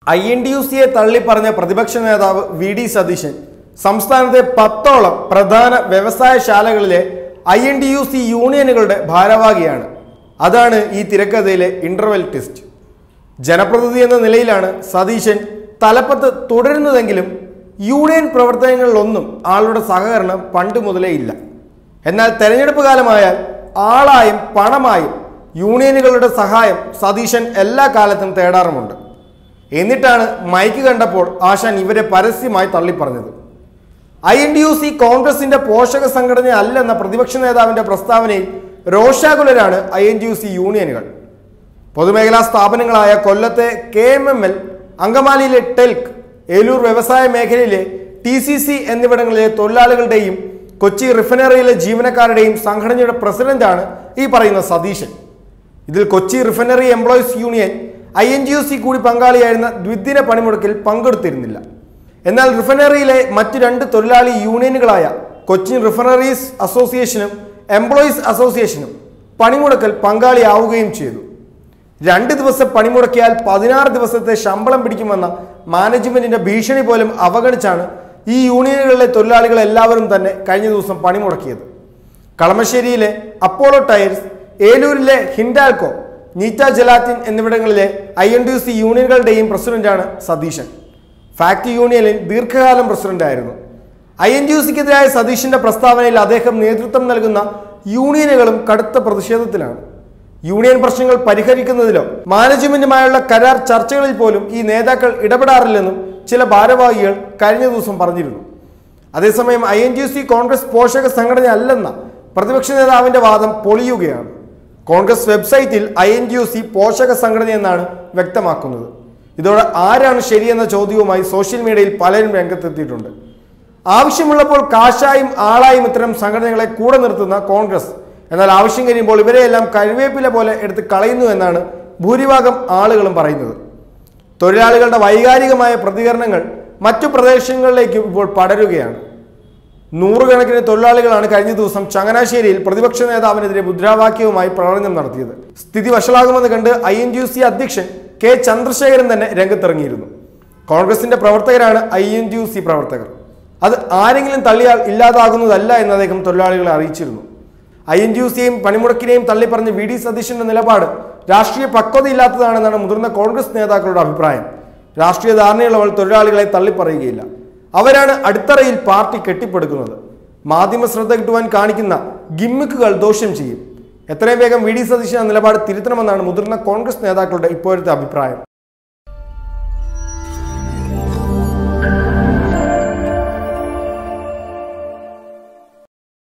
I N T U സിയെ തള്ളിപ്പറഞ്ഞ പ്രതിപക്ഷ നേതാവ് വി ഡി സതീശൻ സംസ്ഥാനത്തെ പത്തോളം പ്രധാന വ്യവസായശാലകളിലെ I N T U C യൂണിയനുകളുടെ ഭാരവാഹിയാണ് അതാണ് ഈ തിരക്കഥയിലെ ഇന്റർവെൽ ടെസ്റ്റ് ജനപ്രതിനിധി എന്ന നിലയിലാണ് സതീശൻ തലപ്പത്ത് തുടരുന്നതെങ്കിലും യൂണിയൻ പ്രവർത്തനങ്ങളിലൊന്നും ആളുടെ സഹകരണം പണ്ട് മുതലേ ഇല്ല എന്നാൽ തെരഞ്ഞെടുപ്പ് കാലമായാൽ ആളായും പണമായും യൂണിയനുകളുടെ സഹായം സതീശൻ എല്ലാ കാലത്തും തേടാറുമുണ്ട് എന്നിട്ടാണ് മൈക്ക് കണ്ടപ്പോൾ ആശാൻ ഇവരെ പരസ്യമായി തള്ളിപ്പറഞ്ഞത് I N T U C കോൺഗ്രസിന്റെ പോഷക സംഘടന അല്ലെന്ന പ്രതിപക്ഷ നേതാവിന്റെ പ്രസ്താവനയിൽ രോഷാകുലരാണ് I N T U C യൂണിയനുകൾ പൊതുമേഖലാ സ്ഥാപനങ്ങളായ കൊല്ലത്തെ കെ എം എം എൽ അങ്കമാലിയിലെ ടെൽക്ക് ഏലൂർ വ്യവസായ മേഖലയിലെ ടി സി സി എന്നിവിടങ്ങളിലെ തൊഴിലാളികളുടെയും കൊച്ചി റിഫൈനറിയിലെ ജീവനക്കാരുടെയും സംഘടനയുടെ പ്രസിഡന്റാണ് ഈ പറയുന്ന സതീശൻ ഇതിൽ Kochi refinery employees union I N T U C കൂടി പങ്കാളിയായിരുന്ന ദ്വിദിന പണിമുടക്കിൽ പങ്കെടുത്തിരുന്നില്ല എന്നാൽ റിഫൈനറിയിലെ മറ്റു രണ്ട് തൊഴിലാളി യൂണിയനുകളായ കൊച്ചിൻ റിഫൈനറീസ് അസോസിയേഷനും എംപ്ലോയീസ് അസോസിയേഷനും പണിമുടക്കൽ പങ്കാളിയാവുകയും ചെയ്തു രണ്ട് ദിവസം പണിമുടക്കിയാൽ പതിനാറ് ദിവസത്തെ ശമ്പളം പിടിക്കുമെന്ന മാനേജ്മെന്റിന്റെ ഭീഷണി പോലും അവഗണിച്ചാണ് ഈ യൂണിയനുകളിലെ തൊഴിലാളികൾ എല്ലാവരും തന്നെ കഴിഞ്ഞ ദിവസം പണിമുടക്കിയത് കളമശ്ശേരിയിലെ അപ്പോളോ ടയർസ് ഏലൂരിലെ ഹിൻഡാൽകോ നീറ്റ ജലാറ്റിൻ എന്നിവിടങ്ങളിലെ ഐ എൻ ഡി സി യൂണിയനുകളുടെയും പ്രസിഡന്റാണ് സതീശൻ ഫാക്ടറി യൂണിയനിൽ ദീർഘകാലം പ്രസിഡന്റായിരുന്നു ഐ എൻ ഡി യു സിക്കെതിരായ സതീഷിന്റെ പ്രസ്താവനയിൽ അദ്ദേഹം നേതൃത്വം നൽകുന്ന യൂണിയനുകളും കടുത്ത പ്രതിഷേധത്തിലാണ് യൂണിയൻ പ്രശ്നങ്ങൾ പരിഹരിക്കുന്നതിലോ മാനേജ്മെന്റുമായുള്ള കരാർ ചർച്ചകളിൽ പോലും ഈ നേതാക്കൾ ഇടപെടാറില്ലെന്നും ചില ഭാരവാഹികൾ കഴിഞ്ഞ ദിവസം പറഞ്ഞിരുന്നു അതേസമയം I N T C Congress പോഷക സംഘടന അല്ലെന്ന പ്രതിപക്ഷ നേതാവിന്റെ വാദം പൊളിയുകയാണ് കോൺഗ്രസ് വെബ്സൈറ്റിൽ I N T U C പോഷക സംഘടന എന്നാണ് വ്യക്തമാക്കുന്നത് ഇതോടെ ആരാണ് ശരിയെന്ന ചോദ്യവുമായി സോഷ്യൽ മീഡിയയിൽ പലരും രംഗത്തെത്തിയിട്ടുണ്ട് ആവശ്യമുള്ളപ്പോൾ കാശായും ആളായും ഇത്തരം സംഘടനകളെ കൂടെ നിർത്തുന്ന കോൺഗ്രസ് എന്നാൽ ആവശ്യം കഴിയുമ്പോൾ ഇവരെയെല്ലാം കരുവേപ്പില പോലെ എടുത്ത് കളയുന്നു എന്നാണ് ഭൂരിഭാഗം ആളുകളും പറയുന്നത് തൊഴിലാളികളുടെ വൈകാരികമായ പ്രതികരണങ്ങൾ മറ്റു പ്രദേശങ്ങളിലേക്കും ഇപ്പോൾ പടരുകയാണ് നൂറുകണക്കിന് തൊഴിലാളികളാണ് കഴിഞ്ഞ ദിവസം ചങ്ങനാശ്ശേരിയിൽ പ്രതിപക്ഷ നേതാവിനെതിരെ മുദ്രാവാക്യവുമായി പ്രകടനം നടത്തിയത് സ്ഥിതി വഷളാകുമെന്ന് കണ്ട് ഐ എൻ യു സി അധ്യക്ഷൻ കെ ചന്ദ്രശേഖരൻ തന്നെ രംഗത്തിറങ്ങിയിരുന്നു കോൺഗ്രസിന്റെ പ്രവർത്തകരാണ് ഐ എൻ യു സി പ്രവർത്തകർ അത് ആരെങ്കിലും തള്ളിയാൽ ഇല്ലാതാകുന്നതല്ല എന്ന് അദ്ദേഹം തൊഴിലാളികളെ അറിയിച്ചിരുന്നു ഐ എൻ യു സിയെയും പണിമുടക്കിനെയും തള്ളിപ്പറഞ്ഞ് വി ഡി സതീശന്റെ നിലപാട് രാഷ്ട്രീയ പക്വതയില്ലാത്തതാണെന്നാണ് മുതിർന്ന കോൺഗ്രസ് നേതാക്കളുടെ അഭിപ്രായം രാഷ്ട്രീയ ധാരണയുള്ളവർ തൊഴിലാളികളെ തള്ളിപ്പറയുകയില്ല അവരാണ് അടിത്തറയിൽ പാർട്ടി കെട്ടിപ്പടുക്കുന്നത് മാധ്യമ ശ്രദ്ധ കിട്ടുവാൻ കാണിക്കുന്ന ഗിമ്മിക്കുകൾ ദോഷം ചെയ്യും എത്രയും വേഗം വി ഡി സതീശൻ നിലപാട് തിരുത്തണമെന്നാണ് മുതിർന്ന കോൺഗ്രസ് നേതാക്കളുടെ ഇപ്പോഴത്തെ അഭിപ്രായം